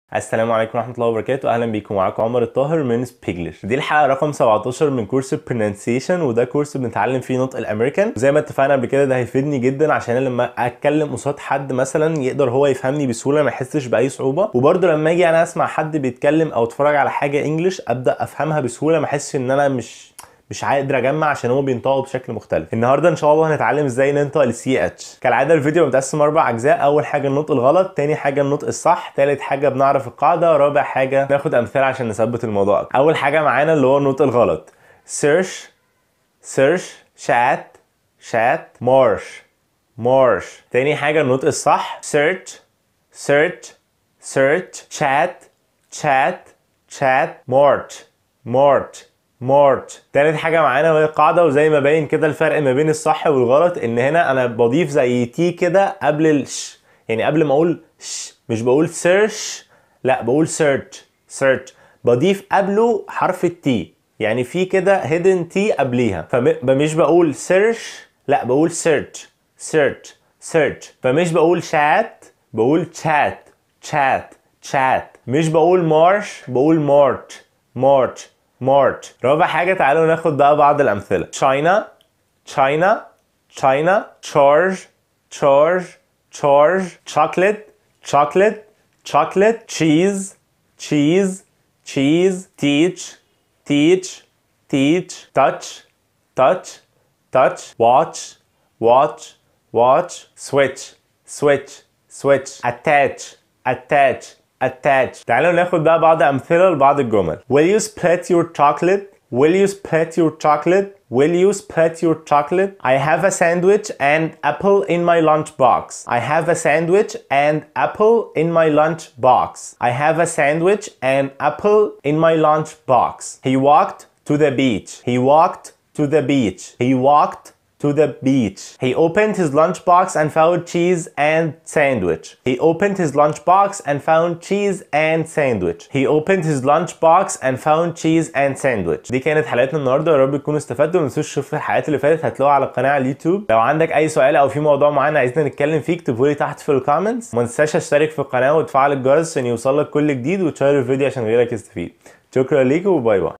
السلام عليكم ورحمة الله وبركاته أهلا بيكم معاكم عمر الطاهر من سبيجلش دي الحلقة رقم 17 من كورس البرونانسيشن وده كورس بنتعلم فيه نطق الأمريكان وزي ما اتفقنا قبل كده ده هيفيدني جدا عشان أنا لما أتكلم قصاد حد مثلا يقدر هو يفهمني بسهولة ما يحسش بأي صعوبة وبرده لما أجي أنا أسمع حد بيتكلم أو أتفرج على حاجة إنجلش أبدأ أفهمها بسهولة ما أحسش إن أنا مش مش قادر اجمع عشان هما بينطقوا بشكل مختلف النهارده ان شاء الله هنتعلم ازاي ننطق السي اتش كالعاده الفيديو متقسم اربع اجزاء اول حاجه النطق الغلط تاني حاجه النطق الصح تالت حاجه بنعرف القاعده رابع حاجه ناخد امثله عشان نثبت الموضوع أكتر. اول حاجه معانا اللي هو النطق الغلط سيرش سيرش شات شات مارش مارش تاني حاجه النطق الصح سيرش سيرش سيرش شات شات شات مارش مارش مارش تالت حاجة معانا وهي قاعدة وزي ما باين كده الفرق ما بين الصح والغلط ان هنا انا بضيف زي تي كده قبل الش يعني قبل ما اقول ش مش بقول سيرش لا بقول سيرش سيرش بضيف قبله حرف التي يعني في كده هيدن تي قبليها فمش بقول سيرش لا بقول سيرش سيرش سيرش فمش بقول شات بقول شات شات شات مش بقول مارش بقول مارش مارش مارش رابع حاجة تعالوا ناخد بقى بعض الأمثلة China China China charge charge charge chocolate chocolate chocolate cheese cheese cheese teach teach teach touch touch touch watch watch watch switch switch switch attach attach attach تعالوا ناخد بقى بعض امثله لبعض الجمل will you split your chocolate will you split your chocolate will you split your chocolate I have a sandwich and apple in my lunch box I have a sandwich and apple in my lunch box I have a sandwich and apple in my lunch box he walked to the beach he walked to the beach he walked to the beach. He opened his lunchbox and found cheese and sandwich. He opened his lunchbox and found cheese and sandwich. He opened his lunchbox and found cheese and sandwich. دي كانت حلقتنا النهارده يا رب تكونوا استفدتوا ما تنسوش تشوفوا الحلقات اللي فاتت هتلاقوها على القناه على اليوتيوب لو عندك اي سؤال او في موضوع معين عايزنا نتكلم فيه اكتبوا لي تحت في الكومنتس وما تنساش تشترك في القناه وتفعل الجرس عشان يوصلك كل جديد وتشير الفيديو عشان غيرك يستفيد شكرا ليكم وباي باي